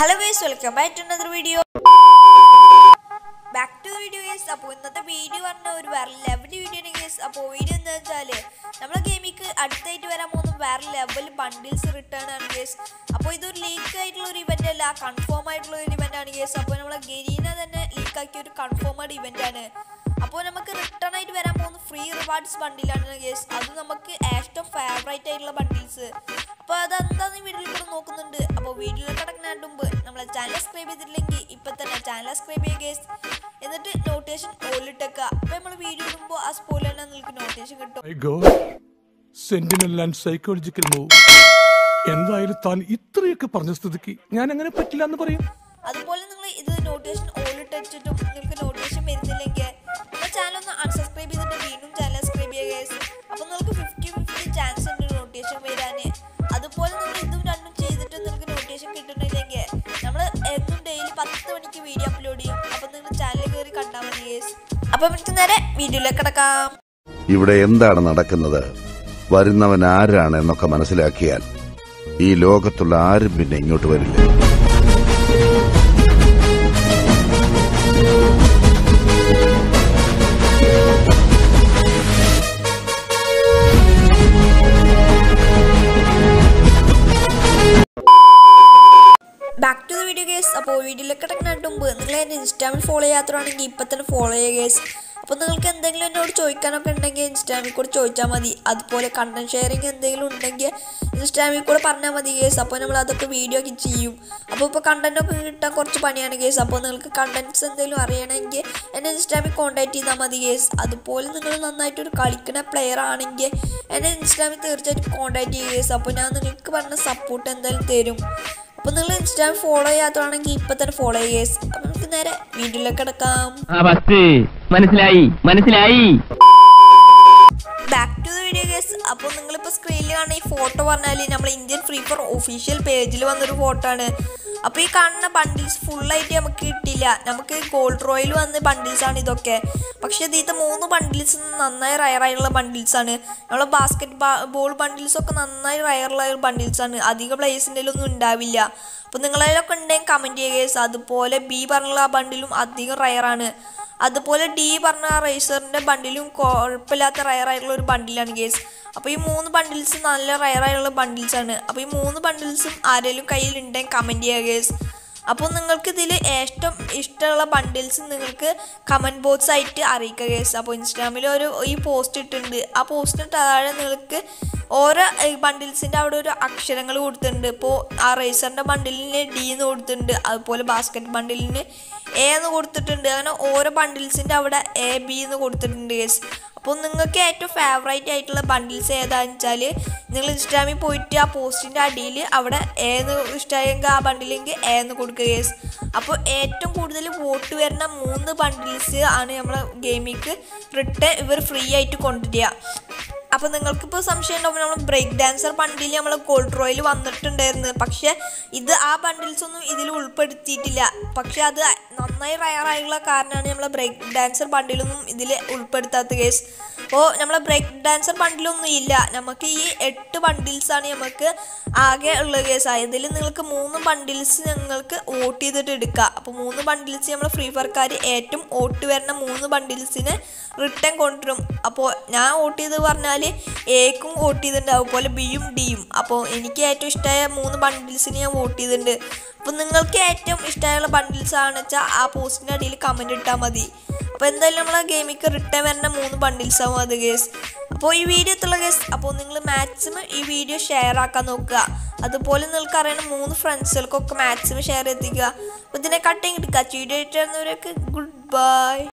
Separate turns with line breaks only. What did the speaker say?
Hello guys welcome back to another video back to video guys അപ്പോൾ ഇന്നത്തെ video പറഞ്ഞ ഒരു വേറെ ലെവൽ വീഡിയോ ആണ് ഗേസ് അപ്പോൾ വീഡിയോ എന്താ വെച്ചാൽ നമ്മളെ ഗെയിമിക്ക് അടുത്തായിട്ട് വരാൻ പോകുന്ന വേറെ ലെവൽ ബണ്ടിൽസ് റിട്ടേൺ ആണ് ഗേസ് അപ്പോൾ ഇതൊരു ലീക്ക് ആയിട്ടുള്ള ഒരു ഇവന്റ് അല്ല കൺഫേം ആയിട്ടുള്ള ഒരു ഇവന്റ് ആണ് ഗേസ് അപ്പോൾ നമ്മളെ ഗരീന തന്നെ ലീക്ക് ആക്കിയ ഒരു കൺഫേംഡ് ഇവന്റ് ആണ് അപ്പോൾ നമുക്ക് റിട്ടേൺ ആയിട്ട് വരാൻ പോകുന്ന ഫ്രീ റിവാർഡ്സ് ബണ്ടിലാണ് ഗേസ് അത് നമുക്ക് ഏറ്റവും ഫേവറേറ്റ് ആയിട്ടുള്ള ബണ്ടിൽസ് അപ്പോൾ അതെന്താന്ന് വീഡിയോയിൽ കൂടെ നോക്കുന്നുണ്ട് അപ്പോൾ വീഡിയോയിൽ കിടക്കുന്നതിന് മുമ്പ് നമ്മളെ ചാനൽ സബ്സ്ക്രൈബ് ചെയ്തിട്ടില്ലെങ്കിൽ ഇപ്പൊ തന്നെ ചാനൽ സബ്സ്ക്രൈബ് ചെയ്യുക ഗേസ് എന്നിട്ട് നോട്ടിഫിക്കേഷൻ ഓളിട്ടേക്കുക അപ്പോൾ നമ്മൾ വീഡിയോ ഇടുമ്പോൾ ആ സ്പോയിൽ തന്നെ നിങ്ങൾക്ക് നോട്ടിഫിക്കേഷൻ കിട്ടും
My God. Sentinel and psychological move എന്തായാലും താൻ ഇത്രയൊക്കെ പറഞ്ഞ സ്ഥിതിക്ക് ഞാൻ അങ്ങനെ പറ്റില്ല എന്ന് പറയും
അതുപോലെ നിങ്ങൾ ഇത് നോട്ടിഫിക്കേഷൻ ഓളിട്ട് വെച്ചിട്ടും നിങ്ങൾക്ക് നോട്ടിഫിക്കേഷൻ വരുന്നില്ലെങ്കിൽ നമ്മുടെ ചാനൽ ഒന്ന് അൺസബ്സ്ക്രൈബ് ചെയ്തിട്ട് വീണ്ടും ചാനൽ സബ്സ്ക്രൈബ് ചെയ്യുക ഗേസ് അപ്പോൾ നിങ്ങൾക്ക് ഫിഫ്റ്റി ഫിഫ്റ്റി ചാൻസ് ഉണ്ട് നോട്ടിഫിക്കേഷൻ വരാൻ അതുപോലെ നിങ്ങൾ ഇതും രണ്ടും ചെയ്തിട്ട് നിങ്ങൾക്ക് നോട്ടിഫിക്കേഷൻ കിട്ടുന്നില്ലെങ്കിൽ നമ്മൾ എന്നും ഡെയിലി പത്ത് മണിക്ക് വീഡിയോ അപ്ലോഡ് ചെയ്യും അപ്പോൾ നിങ്ങൾ ചാനൽ കയറി കണ്ടാൽ മതി ഗേസ് അപ്പോൾ നമുക്ക് നേരെ വീഡിയോയിലേക്ക് കിടക്കാം
ഇവിടെ എന്താണ് നടക്കുന്നത് വരുന്നവൻ ആരാണ് എന്നൊക്കെ മനസ്സിലാക്കിയാൽ ഈ ലോകത്തുള്ള ആരും പിന്നെ ഇങ്ങോട്ട് വരില്ല
back to the video guys അപ്പോൾ വീഡിയോയിലേക്ക് കിടക്കുന്നതിന് മുമ്പ് നിങ്ങൾ എൻ്റെ ഇൻസ്റ്റാമിൽ ഫോളോ ചെയ്യാത്തതാണെങ്കിൽ ഇപ്പം തന്നെ ഫോളോ ചെയ്യുക ഗേസ് അപ്പോൾ നിങ്ങൾക്ക് എന്തെങ്കിലും എന്നോട് ചോദിക്കാനൊക്കെ ഉണ്ടെങ്കിൽ ഇൻസ്റ്റാമിൽ കൂടെ ചോദിച്ചാൽ മതി അതുപോലെ കണ്ടന്റ് ഷെയറിങ് എന്തെങ്കിലും ഉണ്ടെങ്കിൽ ഇൻസ്റ്റാമിൽ കൂടെ പറഞ്ഞാൽ മതി ഗേസ് അപ്പോൾ നമ്മൾ അതൊക്കെ വീഡിയോ ഒക്കെ ചെയ്യും അപ്പോൾ ഇപ്പോൾ കണ്ടൻറ്റൊക്കെ കിട്ടാൻ കുറച്ച് പണിയാണ് ഗേസ് അപ്പോൾ നിങ്ങൾക്ക് കണ്ടൻറ്റ്സ് എന്തെങ്കിലും അറിയണമെങ്കിൽ എന്നെ ഇൻസ്റ്റാമിൽ കോൺടാക്ട് ചെയ്താൽ മതി ഗേസ് അതുപോലെ നിങ്ങൾ നന്നായിട്ടൊരു കളിക്കുന്ന പ്ലെയർ ആണെങ്കിൽ എന്നെ ഇൻസ്റ്റാമിൽ തീർച്ചയായിട്ടും കോൺടാക്ട് ചെയ്യുക ഗേസ് അപ്പോൾ ഞാൻ നിങ്ങൾക്ക് പറഞ്ഞ സപ്പോർട്ട് എന്തായാലും തരും അപ്പോൾ നിങ്ങൾ ഇൻസ്റ്റാഗ്രാം ഫോളോ ചെയ്യാത്തതാണെങ്കിൽ ഇപ്പം തന്നെ ഫോളോ ചെയ്യുക അപ്പം നമുക്ക് നേരെ വീഡിയോയിലേക്ക് കിടക്കാം
ആ ബസ് മനസ്സിലായി മനസ്സിലായി
back to the video guys അപ്പോൾ നിങ്ങളിപ്പോൾ സ്ക്രീനിൽ കാണുന്ന ഈ ഫോട്ടോ പറഞ്ഞാൽ നമ്മൾ ഇന്ത്യൻ ഫ്രീ ഫോർ ഒഫീഷ്യൽ പേജിൽ വന്നൊരു ഫോട്ടോ ആണ് അപ്പോൾ ഈ കാണുന്ന ബണ്ടിൽസ് ഫുള്ളായിട്ട് നമുക്ക് കിട്ടില്ല നമുക്ക് ഗോൾഡ് റോയിൽ വന്ന ബണ്ടിൽസ് ആണ് ഇതൊക്കെ പക്ഷേ ഇതിലത്തെ മൂന്ന് ബണ്ടിൽസ് നന്നായി റയറായുള്ള ബണ്ടിൽസ് ആണ് നമ്മളെ ബാസ്കറ്റ് ബോൾ ബണ്ടിൽസ് ഒക്കെ നന്നായി റയറുള്ള ബണ്ടിൽസ് ആണ് അധിക പ്ലേസിൻ്റെ ഒന്നും ഉണ്ടാവില്ല അപ്പോൾ നിങ്ങളതിലൊക്കെ ഉണ്ടെങ്കിൽ കമൻറ്റ് ചെയ്യുക അതുപോലെ ബി പറഞ്ഞുള്ള ആ ബണ്ടിലും അധികം റയറാണ് അതുപോലെ ഡി പറഞ്ഞ ആ റേസറിന്റെ ബണ്ടിലും കുഴപ്പമില്ലാത്ത റയർ ആയിട്ടുള്ള ഒരു ബണ്ടിലാണ് ഗേസ് അപ്പോൾ ഈ മൂന്ന് ബണ്ടിൽസ് നല്ല റയർ ആയിട്ടുള്ള ബണ്ടിൽസ് ആണ് അപ്പോൾ ഈ മൂന്ന് ബണ്ടിൽസും ആരെങ്കിലും കയ്യിലുണ്ടെങ്കിൽ കമൻറ്റ് ചെയ്യുക ഗേസ് അപ്പോൾ നിങ്ങൾക്ക് ഇതിൽ ഏറ്റവും ഇഷ്ടമുള്ള ബണ്ടിൽസ് നിങ്ങൾക്ക് കമൻറ്റ് ബോക്സ് ആയിട്ട് അറിയിക്കുക ഗേസ് അപ്പോൾ ഇൻസ്റ്റാഗ്രാമിൽ ഒരു ഈ പോസ്റ്റ് ഇട്ടിട്ടുണ്ട് ആ പോസ്റ്റിന് താഴെ നിങ്ങൾക്ക് ഓരോ ബണ്ടിൽസിൻ്റെ അവിടെ ഒരു അക്ഷരങ്ങൾ കൊടുത്തിട്ടുണ്ട് ഇപ്പോൾ ആ റേസറിൻ്റെ ബണ്ടിലിന് ഡി എന്ന് കൊടുത്തിട്ടുണ്ട് അതുപോലെ ബാസ്ക്കറ്റ് ബണ്ടിലിന് എ എന്ന് കൊടുത്തിട്ടുണ്ട് അങ്ങനെ ഓരോ ബണ്ടിൽസിൻ്റെ അവിടെ എ ബി എന്ന് കൊടുത്തിട്ടുണ്ട് ഗേസ് അപ്പോൾ നിങ്ങൾക്ക് ഏറ്റവും ഫേവറേറ്റ് ആയിട്ടുള്ള ബണ്ടിൽസ് ഏതാണെന്ന് വെച്ചാൽ നിങ്ങൾ ഇൻസ്റ്റാഗ്രാമിൽ പോയിട്ട് ആ പോസ്റ്റിൻ്റെ അടിയിൽ അവിടെ എ എന്ന് ഇഷ്ടമായെങ്കിൽ ആ ബണ്ടിലെങ്കിൽ എ എന്ന് കൊടുക്കുക ഗേസ് അപ്പോൾ ഏറ്റവും കൂടുതൽ വോട്ട് വരുന്ന മൂന്ന് ബണ്ടിൽസ് ആണ് നമ്മളെ ഗെയിമിക്ക് റിട്ടേൺ ഇവർ ഫ്രീ ആയിട്ട് കൊണ്ടുവരിക അപ്പോൾ നിങ്ങൾക്കിപ്പോൾ സംശയം ഉണ്ടാവും നമ്മൾ ബ്രേക്ക് ഡാൻസർ ബണ്ടിൽ നമ്മൾ ഗോൾഡ് റോയിൽ വന്നിട്ടുണ്ടായിരുന്നു പക്ഷേ ഇത് ആ ബണ്ടിൽസ് ഒന്നും ഇതിൽ ഉൾപ്പെടുത്തിയിട്ടില്ല പക്ഷേ അത് നന്നായി റയറായുള്ള കാരണമാണ് നമ്മളെ ബ്രേക്ക് ഡാൻസർ ബണ്ടിലൊന്നും ഇതിൽ ഉൾപ്പെടുത്താത്ത കേസ് അപ്പോൾ നമ്മളെ ബ്രേക്ക് ഡാൻസർ ബണ്ടിലൊന്നും ഇല്ല നമുക്ക് ഈ എട്ട് ബണ്ടിൽസാണ് നമുക്ക് ആകെ ഉള്ള കേസ് ഇതിൽ നിങ്ങൾക്ക് മൂന്ന് ബണ്ടിൽസ് നിങ്ങൾക്ക് വോട്ട് ചെയ്തിട്ട് എടുക്കുക അപ്പോൾ മൂന്ന് ബണ്ടിൽസ് നമ്മൾ ഫ്രീ ഫയർക്കാർ ഏറ്റവും വോട്ട് വരുന്ന മൂന്ന് ബണ്ടിൽസിന് റിട്ടേൺ കൊണ്ടുവരും അപ്പോൾ ഞാൻ വോട്ട് ചെയ്ത് പറഞ്ഞാൽ എക്കും വോട്ട് ചെയ്തിട്ടുണ്ട് അതുപോലെ ബിയും ഡിയും അപ്പോൾ എനിക്ക് ഏറ്റവും ഇഷ്ടമായ മൂന്ന് ബണ്ടിൽസിന് ഞാൻ വോട്ട് ചെയ്തിട്ടുണ്ട് അപ്പോൾ നിങ്ങൾക്ക് ഏറ്റവും ഇഷ്ടമായുള്ള ബണ്ടിൽസ് ആണെന്ന് വെച്ചാൽ ആ പോസ്റ്റിൻ്റെ അടിയിൽ കമൻറ്റ് ഇട്ടാൽ മതി അപ്പോൾ എന്തായാലും നമ്മളെ ഗെയിമിക്ക് റിട്ടേൺ വരുന്ന മൂന്ന് ബണ്ടിൽസ് ആവും അത് കേസ് അപ്പോൾ ഈ വീഡിയോ എത്തുള്ള കേസ് അപ്പോൾ നിങ്ങൾ മാക്സിമം ഈ വീഡിയോ ഷെയർ ആക്കാൻ നോക്കുക അതുപോലെ നിങ്ങൾക്ക് അറിയണ മൂന്ന് ഫ്രണ്ട്സുകൾക്കൊക്കെ മാക്സിമം ഷെയർ എത്തിക്കുക അപ്പോൾ ഇതിനെ കട്ടിങ് എടുക്കുക വീഡിയോ ആയിട്ട് ഗുഡ് ബൈ